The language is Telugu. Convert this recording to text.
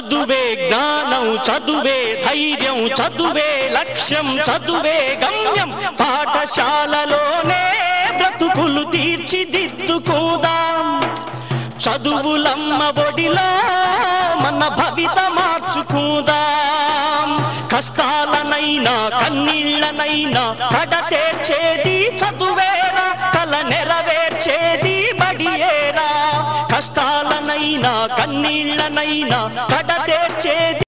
చదువే జ్ఞానం చదువే ధైర్యం చదువే లక్ష్యం చదువే గమ్యం పాఠశాలలోనే బ్రతుకులు తీర్చిదిద్దుకుందాం చదువులమ్మ ఒడిలో మన భవిత మార్చుకుందాం కష్టాలనైనా కన్నీళ్ళనైనా కడ తీర్చేది చదువేరా కల నెరవేర్చేది బడియేరా కష్టాలనైనా కన్నీళ్ళనైనా కడ తీర్చేది